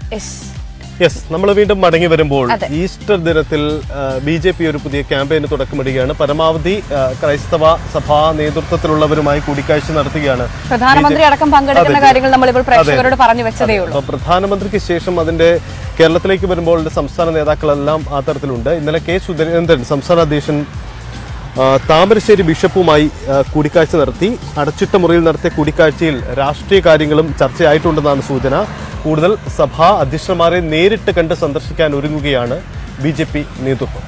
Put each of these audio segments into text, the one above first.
Yes yes നമ്മൾ വീണ്ടും മടങ്ങി വരുമ്പോൾ അതെ. ഈസ്റ്റർ ദിനത്തിൽ ബി ജെ പി ഒരു പുതിയ ക്യാമ്പയിന് തുടക്കമിടുകയാണ് പരമാവധി ആ, ക്രൈസ്തവ സഭാ നേതൃത്വത്തിലുള്ളവരുമായി കൂടിക്കാഴ്ച നടത്തുകയാണ് പ്രധാനമന്ത്രി അടക്കം പങ്കെടുക്കുന്ന അതെ. കാര്യങ്ങൾ നമ്മളിപ്പോൾ പ്രേക്ഷകരോട് പറഞ്ഞു വെച്ചതേ ഉള്ളൂ അപ്പോൾ പ്രധാനമന്ത്രിക്ക് ശേഷം അതിന്റെ കേരളത്തിലേക്ക് വരുമ്പോൾ സംസ്ഥാന നേതാക്കളെല്ലാം ആ തരത്തിലുണ്ട് ഇന്നലെ കെ സുരേന്ദ്രൻ സംസ്ഥാന അധ്യക്ഷൻ ആ, താമരശ്ശേരി ബിഷപ്പുമായി ആ, കൂടിക്കാഴ്ച നടത്തി അടച്ചിട്ട മുറിയിൽ നടത്തിയ കൂടിക്കാഴ്ചയിൽ രാഷ്ട്രീയ കാര്യങ്ങളും ചർച്ചയായിട്ടുണ്ടെന്നാണ് സൂചന കൂടുതൽ സഭാ അധ്യക്ഷന്മാരെ നേരിട്ട് കണ്ട് സന്ദർശിക്കാൻ ഒരുങ്ങുകയാണ് ബി ജെ പി നേതൃത്വം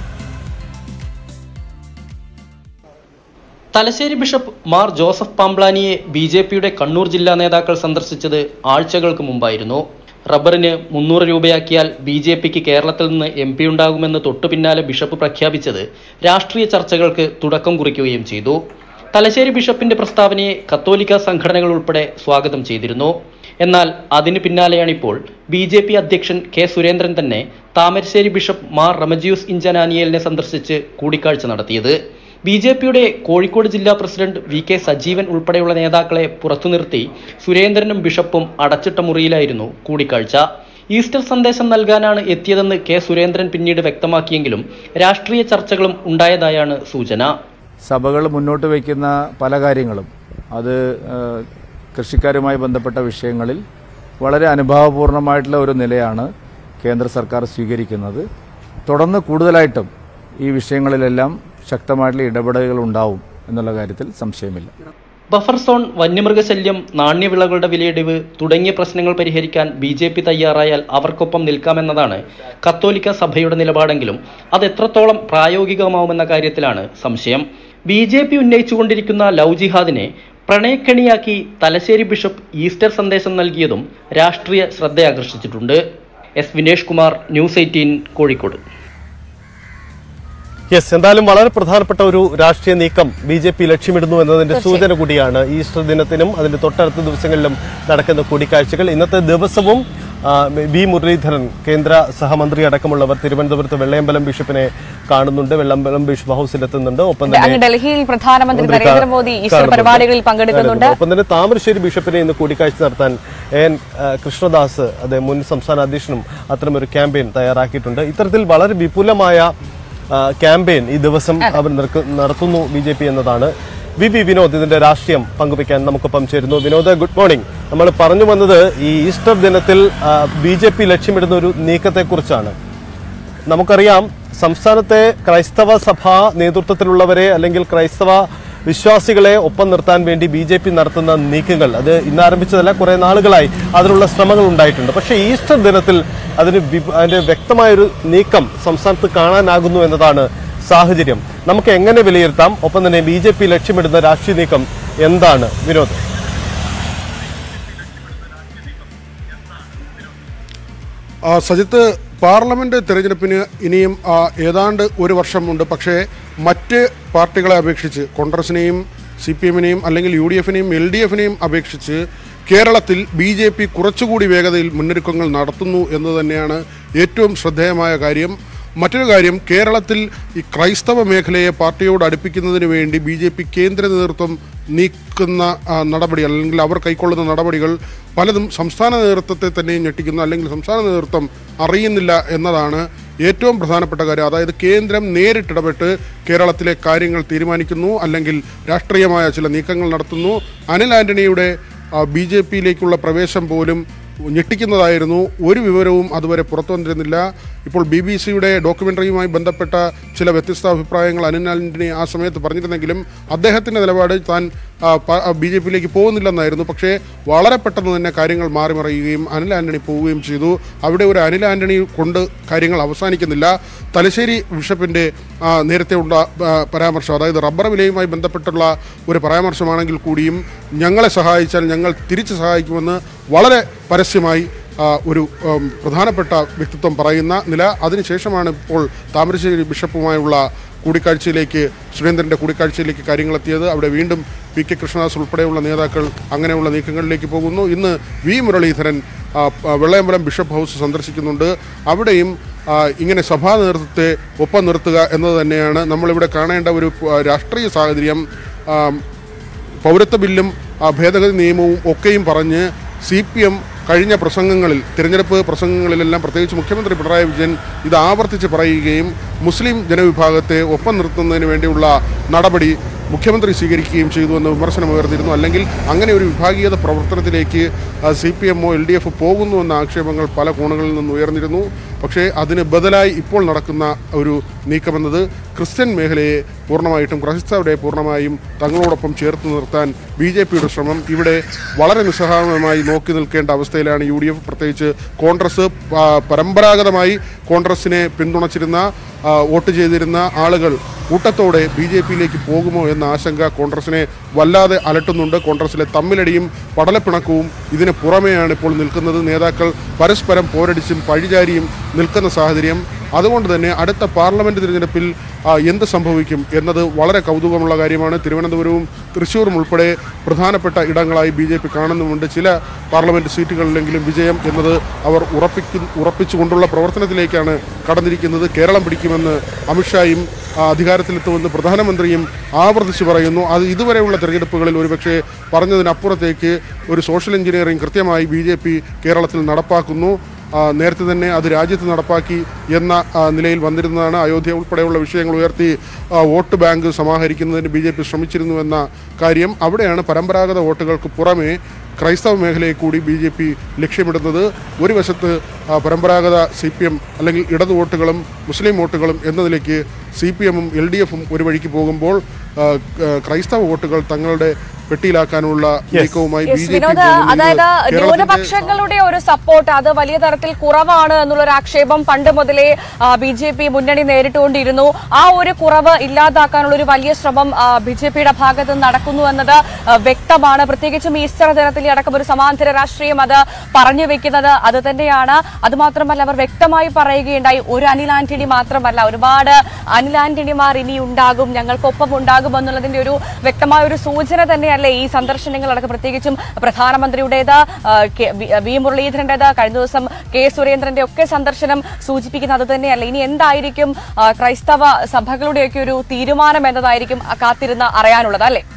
തലശ്ശേരി ബിഷപ്പ് മാർ ജോസഫ് പാംബ്ലാനിയെ ബി ജെ പിയുടെ കണ്ണൂർ ജില്ലാ നേതാക്കൾ സന്ദർശിച്ചത് ആഴ്ചകൾക്ക് മുമ്പായിരുന്നു റബ്ബറിന് മുന്നൂറ് രൂപയാക്കിയാൽ ബി ജെ പിക്ക് കേരളത്തിൽ നിന്ന് എം പി ഉണ്ടാകുമെന്ന് തൊട്ടു പിന്നാലെ ബിഷപ്പ് പ്രഖ്യാപിച്ചത് രാഷ്ട്രീയ ചർച്ചകൾക്ക് തുടക്കം കുറിക്കുകയും ചെയ്തു തലശ്ശേരി ബിഷപ്പിന്റെ പ്രസ്താവനയെ കത്തോലിക്ക സംഘടനകൾ ഉൾപ്പെടെ സ്വാഗതം ചെയ്തിരുന്നു എന്നാൽ അതിന് പിന്നാലെയാണിപ്പോൾ ബി ജെ പി അധ്യക്ഷൻ കെ സുരേന്ദ്രൻ തന്നെ താമരശ്ശേരി ബിഷപ്പ് മാർ റമജിയൂസ് ഇഞ്ചനാനിയലിനെ സന്ദർശിച്ച് കൂടിക്കാഴ്ച നടത്തിയത് ബി ജെ പിയുടെ കോഴിക്കോട് ജില്ലാ പ്രസിഡന്റ് വി കെ സജീവൻ ഉൾപ്പെടെയുള്ള നേതാക്കളെ പുറത്തു നിർത്തി സുരേന്ദ്രനും ബിഷപ്പും അടച്ചിട്ട മുറിയിലായിരുന്നു കൂടിക്കാഴ്ച ഈസ്റ്റർ സന്ദേശം നൽകാനാണ് എത്തിയതെന്ന് കെ സുരേന്ദ്രൻ പിന്നീട് വ്യക്തമാക്കിയെങ്കിലും രാഷ്ട്രീയ ചർച്ചകളും ഉണ്ടായതായാണ് സൂചന സഭകൾ മുന്നോട്ട് വയ്ക്കുന്ന പല കാര്യങ്ങളും അത് ആ, കൃഷിക്കാരുമായി ബന്ധപ്പെട്ട വിഷയങ്ങളിൽ വളരെ അനുഭാവപൂർണമായിട്ടുള്ള ഒരു നിലയാണ് കേന്ദ്ര സർക്കാർ സ്വീകരിക്കുന്നത് തുടർന്ന് കൂടുതലായിട്ടും ഈ വിഷയങ്ങളിലെല്ലാം ശക്തമായിട്ടുള്ള ഇടപെടലുകൾ ഉണ്ടാവും എന്നുള്ള കാര്യത്തിൽ സംശയമില്ല ബഫർ സോൺ വന്യമൃഗശല്യം നാണ്യവിളകളുടെ വിലയിടിവ് തുടങ്ങിയ പ്രശ്നങ്ങൾ പരിഹരിക്കാൻ ബി ജെ പി തയ്യാറായാൽ അവർക്കൊപ്പം നിൽക്കാമെന്നതാണ് കത്തോലിക്ക സഭയുടെ നിലപാടെങ്കിലും അത് എത്രത്തോളം പ്രായോഗികമാവുമെന്ന കാര്യത്തിലാണ് സംശയം ബി ജെ പി ഉന്നയിച്ചുകൊണ്ടിരിക്കുന്ന ലവ് ജിഹാദിനെ പ്രണയക്കെണിയാക്കി തലശ്ശേരി ബിഷപ്പ് ഈസ്റ്റർ സന്ദേശം നൽകിയതും രാഷ്ട്രീയ ശ്രദ്ധയാകർഷിച്ചിട്ടുണ്ട് S Vinesh Kumar news eighteen Kozhikode yes എന്തായാലും വളരെ പ്രധാനപ്പെട്ട ഒരു രാഷ്ട്രീയ നീക്കം ബി ജെ പി ലക്ഷ്യമിടുന്നു എന്നതിന്റെ സൂചന കൂടിയാണ് ഈസ്റ്റർ ദിനത്തിനും അതിന്റെ തൊട്ടടുത്ത ദിവസങ്ങളിലും നടക്കുന്ന കൂടിക്കാഴ്ചകൾ ഇന്നത്തെ ദിവസവും ആ, വി മുരളീധരൻ കേന്ദ്ര സഹമന്ത്രി അടക്കമുള്ളവർ തിരുവനന്തപുരത്ത് വെള്ളയമ്പലം ബിഷപ്പിനെ കാണുന്നുണ്ട് വെള്ളയമ്പലം ബിഷപ്പ് ഹൗസിൽ എത്തുന്നുണ്ട് ഒപ്പം അങ്ങ് തന്നെ ഡൽഹിയിൽ പ്രധാനമന്ത്രി മന്ത്രി നരേന്ദ്രമോദി ഈസ്റ്റർ കാണുന്നുണ്ട്. പരിപാടികളിൽ പങ്കെടുക്കുന്നുണ്ട് ഒപ്പം തന്നെ താമരശ്ശേരി ബിഷപ്പിനെ ഇന്ന് കൂടിക്കാഴ്ച നടത്താൻ എൻ ആ, കൃഷ്ണദാസ് അദ്ദേഹം മുൻ സംസ്ഥാന അധ്യക്ഷനും അത്തരമൊരു ക്യാമ്പയിൻ തയ്യാറാക്കിയിട്ടുണ്ട് ഇത്തരത്തിൽ വളരെ വിപുലമായ ആ, ക്യാമ്പയിൻ ഈ ദിവസം അവർ നിർക്ക്- നടത്തുന്നു ബി ജെ പി എന്നതാണ് വി വി വിനോദ് ഇതിന്റെ രാഷ്ട്രീയം പങ്കുവയ്ക്കാൻ നമുക്കൊപ്പം ചേരുന്നു വിനോദ് ഗുഡ് മോർണിംഗ് നമ്മൾ പറഞ്ഞു വന്നത് ഈ ഈസ്റ്റർ ദിനത്തിൽ ബി ജെ പി ലക്ഷ്യമിടുന്ന ഒരു നീക്കത്തെക്കുറിച്ചാണ് നമുക്കറിയാം സംസ്ഥാനത്തെ ക്രൈസ്തവ സഭാ നേതൃത്വത്തിലുള്ളവരെ അല്ലെങ്കിൽ ക്രൈസ്തവ വിശ്വാസികളെ ഒപ്പം നിർത്താൻ വേണ്ടി ബി ജെ പി നടത്തുന്ന നീക്കങ്ങൾ അത് ഇന്ന് ആരംഭിച്ചതല്ല കുറെ നാളുകളായി അതിനുള്ള ശ്രമങ്ങൾ ഉണ്ടായിട്ടുണ്ട് പക്ഷേ ഈസ്റ്റർ ദിനത്തിൽ അതിന് വി- അതിന്റെ വ്യക്തമായൊരു നീക്കം സംസ്ഥാനത്ത് കാണാനാകുന്നു എന്നതാണ് സാഹചര്യം നമുക്ക് എങ്ങനെ വിലയിരുത്താം ഒപ്പം തന്നെ ബി ജെ പി ലക്ഷ്യമിടുന്ന രാഷ്ട്രീയ നീക്കം എന്താണ് വിനോദ് ആ, സജിത്ത് പാർലമെന്റ് തെരഞ്ഞെടുപ്പിന് ഇനിയും ആ, ഏതാണ്ട് ഒരു വർഷമുണ്ട് പക്ഷേ മറ്റ് പാർട്ടികളെ അപേക്ഷിച്ച് കോൺഗ്രസിനെയും സി പി എമ്മിനെയും അല്ലെങ്കിൽ യു ഡി എഫിനെയും എൽ ഡി എഫിനെയും അപേക്ഷിച്ച് കേരളത്തിൽ ബി ജെ പി കുറച്ചുകൂടി വേഗതയിൽ മുന്നൊരുക്കങ്ങൾ നടത്തുന്നു എന്ന് തന്നെയാണ് ഏറ്റവും ശ്രദ്ധേയമായ കാര്യം മറ്റൊരു കാര്യം കേരളത്തിൽ ഈ ക്രൈസ്തവ മേഖലയെ പാർട്ടിയോട് അടുപ്പിക്കുന്നതിന് വേണ്ടി ബി ജെ പി കേന്ദ്ര നേതൃത്വം നീക്കുന്ന ആ, നടപടി അല്ലെങ്കിൽ അവർ കൈക്കൊള്ളുന്ന നടപടികൾ പലതും സംസ്ഥാന നേതൃത്വത്തെ തന്നെ ഞെട്ടിക്കുന്നു അല്ലെങ്കിൽ സംസ്ഥാന നേതൃത്വം അറിയുന്നില്ല എന്നതാണ് ഏറ്റവും പ്രധാനപ്പെട്ട കാര്യം അതായത് കേന്ദ്രം നേരിട്ടിടപെട്ട് കേരളത്തിലെ കാര്യങ്ങൾ തീരുമാനിക്കുന്നു അല്ലെങ്കിൽ രാഷ്ട്രീയമായ ചില നീക്കങ്ങൾ നടത്തുന്നു അനിൽ ആന്റണിയുടെ ബി ജെ പിയിലേക്കുള്ള പ്രവേശം പോലും ഞെട്ടിക്കുന്നതായിരുന്നു ഒരു വിവരവും അതുവരെ പുറത്തു വന്നിരുന്നില്ല ഇപ്പോൾ ബി ബി സിയുടെ ഡോക്യുമെൻ്ററിയുമായി ബന്ധപ്പെട്ട ചില വ്യത്യസ്ത അഭിപ്രായങ്ങൾ അനിൽ ആന്റണി ആ സമയത്ത് പറഞ്ഞിരുന്നെങ്കിലും അദ്ദേഹത്തിൻ്റെ നിലപാട് താൻ ബി ജെ പിയിലേക്ക് പോകുന്നില്ലെന്നായിരുന്നു പക്ഷേ വളരെ പെട്ടെന്ന് തന്നെ കാര്യങ്ങൾ മാറി മറിയുകയും അനിൽ ആന്റണി പോവുകയും ചെയ്തു അവിടെ ഒരു അനിൽ ആന്റണി കൊണ്ട് കാര്യങ്ങൾ അവസാനിക്കുന്നില്ല തലശ്ശേരി ബിഷപ്പിൻ്റെ ആ, നേരത്തെ ഉണ്ട ആ, പരാമർശം അതായത് റബ്ബർ വിലയുമായി ബന്ധപ്പെട്ടുള്ള ഒരു പരാമർശമാണെങ്കിൽ കൂടിയും ഞങ്ങളെ സഹായിച്ചാൽ ഞങ്ങൾ തിരിച്ച് സഹായിക്കുമെന്ന് വളരെ പരസ്യമായി ആ, ഒരു ഉം, പ്രധാനപ്പെട്ട വ്യക്തിത്വം പറയുന്ന നില അതിനുശേഷമാണ് ഇപ്പോൾ താമരശ്ശേരി ബിഷപ്പുമായുള്ള കൂടിക്കാഴ്ചയിലേക്ക് സുരേന്ദ്രൻ്റെ കൂടിക്കാഴ്ചയിലേക്ക് കാര്യങ്ങൾ എത്തിയത് അവിടെ വീണ്ടും പി കെ കൃഷ്ണദാസ് ഉൾപ്പെടെയുള്ള നേതാക്കൾ അങ്ങനെയുള്ള നീക്കങ്ങളിലേക്ക് പോകുന്നു ഇന്ന് വി മുരളീധരൻ ആ, ആ, വെള്ളയമ്പലം ബിഷപ്പ് ഹൗസ് സന്ദർശിക്കുന്നുണ്ട് അവിടെയും ആ, ഇങ്ങനെ സഭാ നേതൃത്വത്തെ ഒപ്പം നിർത്തുക എന്നത് തന്നെയാണ് നമ്മളിവിടെ കാണേണ്ട ഒരു ആ, രാഷ്ട്രീയ സാഹചര്യം ആ, പൗരത്വ ബില്ലും ആ, ഭേദഗതി നിയമവും ഒക്കെയും പറഞ്ഞ് സി പി എം കഴിഞ്ഞ പ്രസംഗങ്ങളിൽ തിരഞ്ഞെടുപ്പ് പ്രസംഗങ്ങളിലെല്ലാം പ്രത്യേകിച്ച് മുഖ്യമന്ത്രി പിണറായി വിജയൻ ഇത് ആവർത്തിച്ച് പറയുകയും മുസ്ലിം ജനവിഭാഗത്തെ ഒപ്പം നിർത്തുന്നതിന് വേണ്ടിയുള്ള നടപടി മുഖ്യമന്ത്രി സ്വീകരിക്കുകയും ചെയ്തു എന്ന് വിമർശനം ഉയർന്നിരുന്നു അല്ലെങ്കിൽ അങ്ങനെ ഒരു വിഭാഗീയത പ്രവർത്തനത്തിലേക്ക് സി പി എമ്മോ എൽ ഡി എഫ് പോകുന്നു എന്ന ആക്ഷേപങ്ങൾ പല കോണുകളിൽ നിന്ന് ഉയർന്നിരുന്നു പക്ഷേ അതിന് ബദലായി ഇപ്പോൾ നടക്കുന്ന ഒരു നീക്കമെന്നത് ക്രിസ്ത്യൻ മേഖലയെ പൂർണ്ണമായിട്ടും ക്രൈസ്തവരെ പൂർണ്ണമായും തങ്ങളോടൊപ്പം ചേർത്ത് നിർത്താൻ ബി ജെ പിയുടെ ശ്രമം ഇവിടെ വളരെ നിസ്സഹായമായി നോക്കി നിൽക്കേണ്ട അവസ്ഥയിലാണ് യു ഡി എഫ് പ്രത്യേകിച്ച് കോൺഗ്രസ് ആ, പരമ്പരാഗതമായി കോൺഗ്രസിനെ പിന്തുണച്ചിരുന്ന ആ, വോട്ട് ചെയ്തിരുന്ന ആളുകൾ കൂട്ടത്തോടെ ബി ജെ പിയിലേക്ക് പോകുമോ എന്ന ആശങ്ക കോൺഗ്രസിനെ വല്ലാതെ അലട്ടുന്നുണ്ട് കോൺഗ്രസിലെ തമ്മിലടിയും പടലപ്പിണക്കവും ഇതിന് പുറമെയാണ് ഇപ്പോൾ നിൽക്കുന്നത് നേതാക്കൾ പരസ്പരം പോരടിച്ചും പഴിചാരിയും നിൽക്കുന്ന സാഹചര്യം അതുകൊണ്ട് തന്നെ അടുത്ത പാർലമെന്റ് തിരഞ്ഞെടുപ്പിൽ ആ, എന്ത് സംഭവിക്കും എന്നത് വളരെ കൗതുകമുള്ള കാര്യമാണ് തിരുവനന്തപുരവും തൃശ്ശൂരും ഉൾപ്പെടെ പ്രധാനപ്പെട്ട ഇടങ്ങളായി ബി ജെ പി കാണുന്നുമുണ്ട് ചില പാർലമെന്റ് സീറ്റുകളിലെങ്കിലും വിജയം എന്നത് അവർ ഉറപ്പിക്കു ഉറപ്പിച്ചുകൊണ്ടുള്ള പ്രവർത്തനത്തിലേക്കാണ് കടന്നിരിക്കുന്നത് കേരളം പിടിക്കുമെന്ന് അമിത്ഷായും ആ, അധികാരത്തിലെത്തുമെന്ന് പ്രധാനമന്ത്രിയും ആവർത്തിച്ച് പറയുന്നു അത് ഇതുവരെയുള്ള തെരഞ്ഞെടുപ്പുകളിൽ ഒരുപക്ഷെ പറഞ്ഞതിനപ്പുറത്തേക്ക് ഒരു സോഷ്യൽ എഞ്ചിനീയറിംഗ് കൃത്യമായി ബി കേരളത്തിൽ നടപ്പാക്കുന്നു ആ, നേരത്തെ തന്നെ അത് രാജ്യത്ത് നടപ്പാക്കി എന്ന ആ, നിലയിൽ വന്നിരുന്നതാണ് അയോധ്യ ഉൾപ്പെടെയുള്ള വിഷയങ്ങൾ ഉയർത്തി ആ, വോട്ട് ബാങ്ക് സമാഹരിക്കുന്നതിന് ബി ജെ പി ശ്രമിച്ചിരുന്നുവെന്ന കാര്യം അവിടെയാണ് പരമ്പരാഗത വോട്ടുകൾക്ക് പുറമെ ക്രൈസ്തവ മേഖലയെ കൂടി ബി ജെ പി ലക്ഷ്യമിടുന്നത് ഒരു വശത്ത് ആ, പരമ്പരാഗത സി പി എം അല്ലെങ്കിൽ ഇടതു വോട്ടുകളും മുസ്ലിം വോട്ടുകളും എന്നതിലേക്ക് സി പി എമ്മും എൽ ഡി എഫും ഒരു വഴിക്ക് പോകുമ്പോൾ ആ, ആ, ക്രൈസ്തവ വോട്ടുകൾ തങ്ങളുടെ പെട്ടിയിലാക്കാനുള്ള നീക്കവുമായി B yes J P Vinod അതായത് ന്യൂനപക്ഷങ്ങളുടെ ഒരു സപ്പോർട്ട് അത് വലിയ തരത്തിൽ കുറവാണ് എന്നുള്ളൊരു ആക്ഷേപം പണ്ട് മുതലേ ബി ജെ പി മുന്നണി നേരിട്ടുകൊണ്ടിരുന്നു ആ ഒരു കുറവ് ഇല്ലാതാക്കാനുള്ള ഒരു വലിയ ശ്രമം ബി ജെ പിയുടെ ഭാഗത്ത് നിന്ന് നടക്കുന്നു എന്നത് ആ, വ്യക്തമാണ് പ്രത്യേകിച്ചും ഈസ്റ്റർ ദിനത്തിൽ അടക്കം ഒരു സമാന്തര രാഷ്ട്രീയം അത് പറഞ്ഞു വെക്കുന്നത് അത് തന്നെയാണ് അതുമാത്രമല്ല അവർ വ്യക്തമായി പറയുകയുണ്ടായി ഒരു അനിൽ ആന്റണി മാത്രമല്ല ഒരുപാട് അനിൽ ആന്റണിമാർ ഇനി ഉണ്ടാകും ഞങ്ങൾക്കൊപ്പം ഉണ്ടാകും എന്നുള്ളതിന്റെ ഒരു വ്യക്തമായ ഒരു സൂചന തന്നെയല്ലേ ഈ സന്ദർശനങ്ങളടക്കം പ്രത്യേകിച്ചും പ്രധാനമന്ത്രിയുടേത് ആ, കെ- വി- വി മുരളീധരന്റേത് കഴിഞ്ഞ ദിവസം കെ സുരേന്ദ്രന്റെ ഒക്കെ സന്ദർശനം സൂചിപ്പിക്കുന്നത് അത് തന്നെയല്ലേ ഇനി എന്തായിരിക്കും ആ, ക്രൈസ്തവ സഭകളുടെയൊക്കെ ഒരു തീരുമാനം എന്നതായിരിക്കും ആ, കാത്തിരുന്ന് അറിയാനുള്ളത് അല്ലേ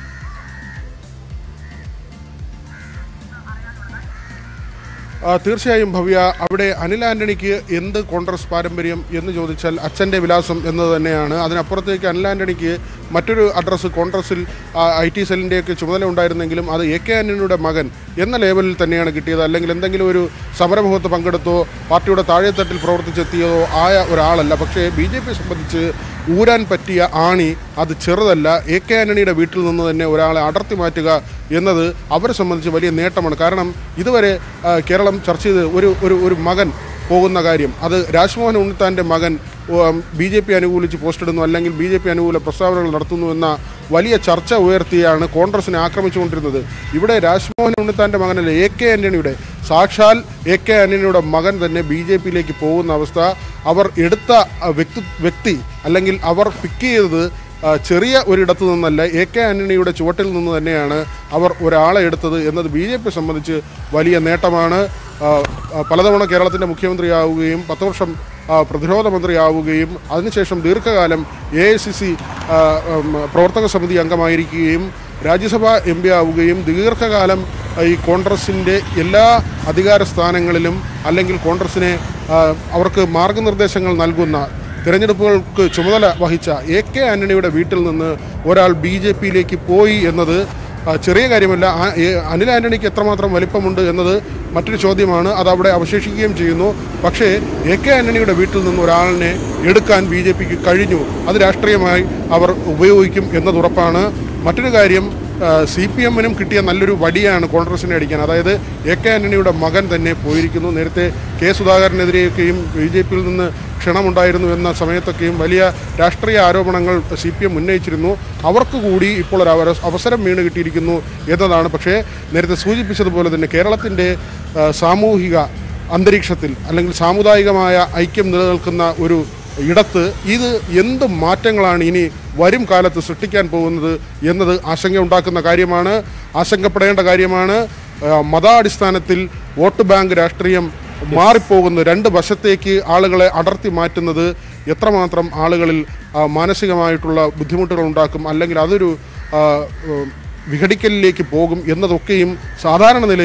ആ, തീർച്ചയായും ഭവ്യ അവിടെ അനിൽ ആന്റണിക്ക് എന്ത് കോൺഗ്രസ് പാരമ്പര്യം എന്ന് ചോദിച്ചാൽ അച്ഛൻ്റെ വിലാസം എന്നത് തന്നെയാണ് അതിനപ്പുറത്തേക്ക് അനിൽ ആന്റണിക്ക് മറ്റൊരു അഡ്രസ്സ് കോൺഗ്രസിൽ ഐ ടി സെല്ലിൻ്റെയൊക്കെ ചുമതല ഉണ്ടായിരുന്നെങ്കിലും അത് എ കെ ആന്റണിയുടെ മകൻ എന്ന ലേബലിൽ തന്നെയാണ് കിട്ടിയത് അല്ലെങ്കിൽ എന്തെങ്കിലും ഒരു സമരമുഖത്ത് പങ്കെടുത്തോ പാർട്ടിയുടെ താഴെത്തട്ടിൽ പ്രവർത്തിച്ചെത്തിയതോ ആയ ഒരാളല്ല പക്ഷേ ബി ജെ പി സംബന്ധിച്ച് ഊരാൻ പറ്റിയ ആണി അത് ചെറുതല്ല എ കെ ആന്റണിയുടെ വീട്ടിൽ നിന്ന് തന്നെ ഒരാളെ അടർത്തി മാറ്റുക എന്നത് അവരെ സംബന്ധിച്ച് വലിയ നേട്ടമാണ് കാരണം ഇതുവരെ ആ, കേരളം ചർച്ച ചെയ്ത് ഒരു ഒരു ഒരു മകൻ പോകുന്ന കാര്യം അത് രാജ്മോഹൻ ഉണ്ണിത്താൻ്റെ മകൻ ബി ജെ പി അനുകൂലിച്ച് പോസ്റ്റിടുന്നു അല്ലെങ്കിൽ ബി ജെ പി അനുകൂല പ്രസ്താവനകൾ നടത്തുന്നു എന്ന വലിയ ചർച്ച ഉയർത്തിയാണ് കോൺഗ്രസിനെ ആക്രമിച്ചുകൊണ്ടിരുന്നത് ഇവിടെ രാജ്മോഹൻ ഉണ്ണിത്താൻ്റെ മകനല്ല എ കെ ആന്റണിയുടെ സാക്ഷാൽ എ കെ ആന്റണിയുടെ മകൻ തന്നെ ബി ജെ പിയിലേക്ക് പോകുന്ന അവസ്ഥ അവർ എടുത്ത ആ, വ്യക്തി വ്യക്തി അല്ലെങ്കിൽ അവർ പിക്ക് ചെയ്തത് ആ, ചെറിയ ഒരിടത്തു നിന്നല്ല എ കെ ആന്റണിയുടെ ചുവട്ടിൽ നിന്ന് തന്നെയാണ് അവർ ഒരാളെ എടുത്തത് എന്നത് ബി ജെ പി സംബന്ധിച്ച് വലിയ നേട്ടമാണ് ആ, ആ, പലതവണ കേരളത്തിൻ്റെ മുഖ്യമന്ത്രിയാവുകയും പത്ത് വർഷം ആ, പ്രതിരോധ മന്ത്രിയാവുകയും അതിനുശേഷം ദീർഘകാലം എ ഐ സി സി പ്രവർത്തക സമിതി അംഗമായിരിക്കുകയും രാജ്യസഭ എം പി ആവുകയും ദീർഘകാലം ആ, ഈ കോൺഗ്രസിൻ്റെ എല്ലാ അധികാര സ്ഥാനങ്ങളിലും അല്ലെങ്കിൽ കോൺഗ്രസിനെ ആ, അവർക്ക് മാർഗനിർദ്ദേശങ്ങൾ നൽകുന്ന തിരഞ്ഞെടുപ്പുകൾക്ക് ചുമതല വഹിച്ച എ കെ ആന്റണിയുടെ വീട്ടിൽ നിന്ന് ഒരാൾ ബി ജെ പിയിലേക്ക് പോയി എന്നത് ആ, ചെറിയ കാര്യമല്ല ആ- ഏ- അനിൽ ആന്റണിക്ക് എത്രമാത്രം വലിപ്പമുണ്ട് എന്നത് മറ്റൊരു ചോദ്യമാണ് അത് അവിടെ അവശേഷിക്കുകയും ചെയ്യുന്നു പക്ഷേ എ കെ ആന്റണിയുടെ വീട്ടിൽ നിന്ന് ഒരാളിനെ എടുക്കാൻ ബി ജെ പിക്ക് കഴിഞ്ഞു അത് രാഷ്ട്രീയമായി അവർ ഉപയോഗിക്കും എന്നത് ഉറപ്പാണ് മറ്റൊരു കാര്യം സി പി എമ്മിനും കിട്ടിയ നല്ലൊരു വടിയാണ് കോൺഗ്രസിനെ അടിക്കാൻ അതായത് എ കെ ആന്റണിയുടെ മകൻ തന്നെ പോയിരിക്കുന്നു നേരത്തെ കെ സുധാകരനെതിരെയൊക്കെയും ബി ജെ പിയിൽ നിന്ന് ക്ഷണമുണ്ടായിരുന്നു എന്ന സമയത്തൊക്കെയും വലിയ രാഷ്ട്രീയ ആരോപണങ്ങൾ സി പി എം ഉന്നയിച്ചിരുന്നു അവർക്ക് കൂടി ഇപ്പോൾ ഒരു അവര- അവസരം വീണ് കിട്ടിയിരിക്കുന്നു എന്നതാണ് പക്ഷേ നേരത്തെ സൂചിപ്പിച്ചതുപോലെ തന്നെ കേരളത്തിൻ്റെ ആ, സാമൂഹിക അന്തരീക്ഷത്തിൽ അല്ലെങ്കിൽ സാമുദായികമായ ഐക്യം നിലനിൽക്കുന്ന ഒരു ഇടത്ത് ഇത് എന്ത് മാറ്റങ്ങളാണ് ഇനി വരും കാലത്ത് സൃഷ്ടിക്കാൻ പോകുന്നത് എന്നത് ആശങ്കയുണ്ടാക്കുന്ന കാര്യമാണ് ആശങ്കപ്പെടേണ്ട കാര്യമാണ് ആ, മതാടിസ്ഥാനത്തിൽ വോട്ട് ബാങ്ക് രാഷ്ട്രീയം മാറിപ്പോകുന്നു രണ്ട് വശത്തേക്ക് ആളുകളെ അടർത്തി മാറ്റുന്നത് എത്രമാത്രം ആളുകളിൽ ആ, മാനസികമായിട്ടുള്ള ബുദ്ധിമുട്ടുകൾ ഉണ്ടാക്കും അല്ലെങ്കിൽ അതൊരു ആ, ഉം, വിഘടിക്കലിലേക്ക് പോകും എന്നതൊക്കെയും സാധാരണ നിലയിൽ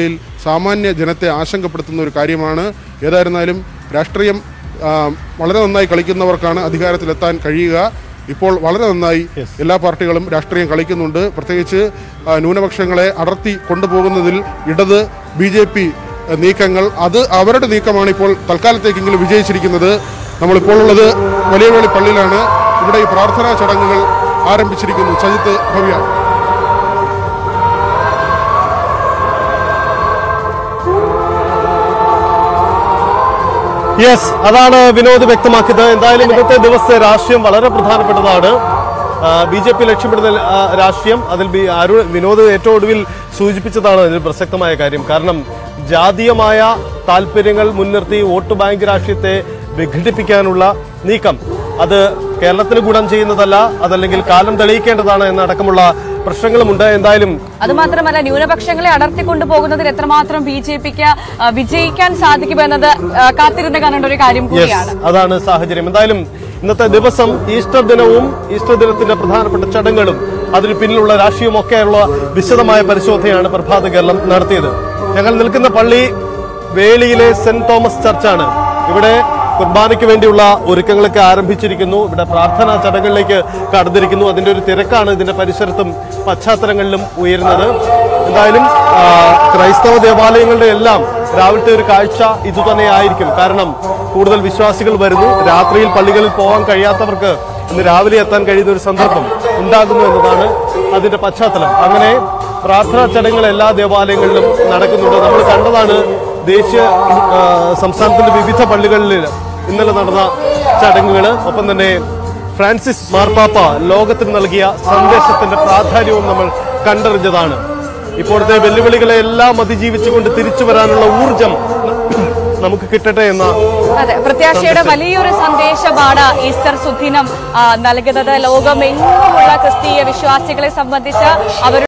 സാമാന്യ ജനത്തെ ആശങ്കപ്പെടുത്തുന്ന ഒരു കാര്യമാണ് ഏതായിരുന്നാലും രാഷ്ട്രീയം ആ, വളരെ നന്നായി കളിക്കുന്നവർക്കാണ് അധികാരത്തിലെത്താൻ കഴിയുക ഇപ്പോൾ വളരെ നന്നായി എല്ലാ പാർട്ടികളും രാഷ്ട്രീയം കളിക്കുന്നുണ്ട് പ്രത്യേകിച്ച് ആ, ന്യൂനപക്ഷങ്ങളെ അടർത്തി കൊണ്ടുപോകുന്നതിൽ ഇടത് ബി ജെ പി നീക്കങ്ങൾ അത് അവരുടെ നീക്കമാണ് ഇപ്പോൾ തൽക്കാലത്തേക്കെങ്കിലും വിജയിച്ചിരിക്കുന്നത് നമ്മളിപ്പോൾ ഉള്ളത് വലിയവേളി പള്ളിയിലാണ് ഇവിടെ ഈ പ്രാർത്ഥനാ ചടങ്ങുകൾ ആരംഭിച്ചിരിക്കുന്നു സജിത്ത് ഭവ്യ യെസ് അതാണ് വിനോദ് വ്യക്തമാക്കിയത് എന്തായാലും ഇന്നത്തെ ദിവസത്തെ രാഷ്ട്രീയം വളരെ പ്രധാനപ്പെട്ടതാണ് ബി ജെ പി ലക്ഷ്യമിടുന്ന ആ, രാഷ്ട്രീയം അതിൽ ബി- അരുൺ വിനോദ് ഏറ്റവും ഒടുവിൽ സൂചിപ്പിച്ചതാണ് ഇതിൽ പ്രസക്തമായ കാര്യം കാരണം ജാതീയമായ താല്പര്യങ്ങൾ മുൻനിർത്തി വോട്ട് ബാങ്ക് രാഷ്ട്രീയത്തെ വിഘടിപ്പിക്കാനുള്ള നീക്കം അത് കേരളത്തിന് ഗുണം ചെയ്യുന്നതല്ല അതല്ലെങ്കിൽ കാലം തെളിയിക്കേണ്ടതാണ് എന്നടക്കമുള്ള പ്രശ്നങ്ങളുമുണ്ട് എന്തായാലും അത് മാത്രമല്ല ന്യൂനപക്ഷങ്ങളെ അടർത്തിക്കൊണ്ടു പോകുന്നതിൽ എത്രമാത്രം ബി ജെ പിക്ക് വിജയിക്കാൻ സാധിക്കുമെന്നത് ആ, കാത്തിരുന്ന് കാണേണ്ട ഒരു കാര്യം കൂടിയാണ് യെസ് അതാണ് സാഹചര്യം എന്തായാലും ഇന്നത്തെ ദിവസം ഈസ്റ്റർ ദിനവും ഈസ്റ്റർ ദിനത്തിന്റെ പ്രധാനപ്പെട്ട ചടങ്ങുകളും അതിന് പിന്നിലുള്ള രാഷ്ട്രീയവും ഒക്കെയുള്ള വിശദമായ പരിശോധനയാണ് പ്രഭാത കേരളം നടത്തിയത് ഞങ്ങൾ നിൽക്കുന്ന പള്ളി വേളിയിലെ സെന്റ് തോമസ് ചർച്ചാണ് ഇവിടെ കുർബാനയ്ക്ക് വേണ്ടിയുള്ള ഒരുക്കങ്ങളൊക്കെ ആരംഭിച്ചിരിക്കുന്നു ഇവിടെ പ്രാർത്ഥനാ ചടങ്ങുകളിലേക്ക് കടന്നിരിക്കുന്നു അതിന്റെ ഒരു തിരക്കാണ് ഇതിന്റെ പരിസരത്തും പശ്ചാത്തലങ്ങളിലും ഉയരുന്നത് എന്തായാലും ആ, ക്രൈസ്തവ ദേവാലയങ്ങളുടെ എല്ലാം രാവിലത്തെ ഒരു കാഴ്ച ഇതുതന്നെ ആയിരിക്കും കാരണം കൂടുതൽ വിശ്വാസികൾ വരുന്നു രാത്രിയിൽ പള്ളികളിൽ പോകാൻ കഴിയാത്തവർക്ക് ഇന്ന് രാവിലെ എത്താൻ കഴിയുന്ന ഒരു സന്ദർഭം ഉണ്ടാകുന്നു എന്നതാണ് അതിന്റെ പശ്ചാത്തലം അങ്ങനെ പ്രാർത്ഥനാ ചടങ്ങുകൾ എല്ലാ ദേവാലയങ്ങളിലും നടക്കുന്നുണ്ട് നമ്മൾ കണ്ടതാണ് ദേശീയ ആ, സംസ്ഥാനത്തിന്റെ വിവിധ പള്ളികളിൽ ഇന്നലെ നടന്ന ചടങ്ങുകൾ ഒപ്പം തന്നെ ഫ്രാൻസിസ് മാർപ്പാപ്പ ലോകത്തിന് നൽകിയ സന്ദേശത്തിന്റെ പ്രാധാന്യവും നമ്മൾ കണ്ടറിഞ്ഞതാണ് ഇപ്പോഴത്തെ വെല്ലുവിളികളെ എല്ലാം അതിജീവിച്ചുകൊണ്ട് തിരിച്ചു വരാനുള്ള ഊർജം നമുക്ക് കിട്ടട്ടെ എന്ന അതെ പ്രത്യാശയുടെ വലിയൊരു സന്ദേശമാണ് ഈസ്റ്റർ സുദിനം ആ, നൽകുന്നത് ലോകമെങ്ങുമുള്ള ക്രിസ്തീയ വിശ്വാസികളെ സംബന്ധിച്ച് അവർ